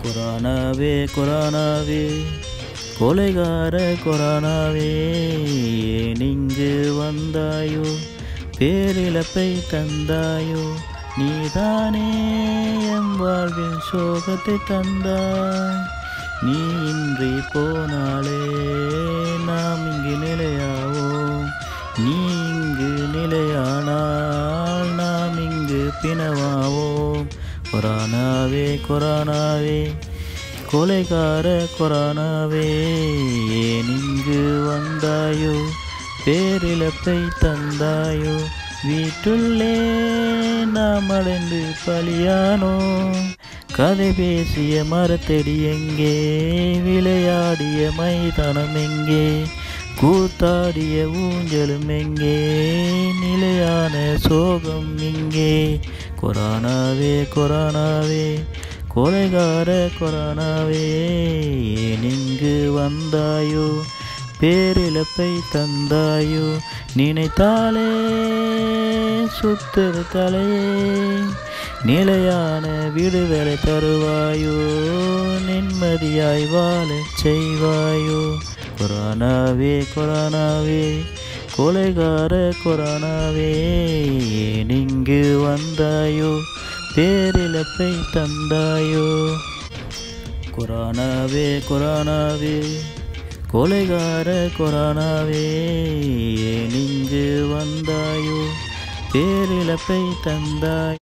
கொரோனாவே கொரோனாவே கொலைகார கொரோனாவே ஏன் இங்கு வந்தாயோ பேரிழப்பை தந்தாயோ நீதானே எம் வாழ்வில் சோகத்தை தந்தாய் நீ இன்றி போனாலே நாம் இங்கு நிலையாவோம் நீ இங்கு நிலையானால் நாம் இங்கு பிணவாவோம் கொரோனாவே கொரோனாவே கொலைகார கொரோனாவே ஏன் இங்கு வந்தாயோ பேரிழப்பை தந்தாயோ வீட்டுள்ளே நாம் அடைந்து பலியானோ கதை பேசிய மரத்தடி எங்கே விளையாடிய மைதானம் எங்கே கூத்தாடிய ஊஞ்சலும் எங்கே நிலையான சோகம் இங்கே கொரோனாவே கொரோனாவே கொலைகார கொரோனாவே ஏன் இங்கு வந்தாயோ பேரிழப்பை தந்தாயோ நினைத்தாலே சுத்தர் தலையே நிலையான விடுதலை தருவாயோ நிம்மதியாய் வாழச் செய்வாயோ கொரோனாவே கொரோனாவே கொலைகார கொரோனாவே ஏன் இங்கு வந்தாயோ பேரிழப்பை தந்தாயோ கொரோனாவே கொரோனாவே கொலைகார கொரோனாவே ஏன் இங்கு வந்தாயோ பேரிழப்பை தந்தாய்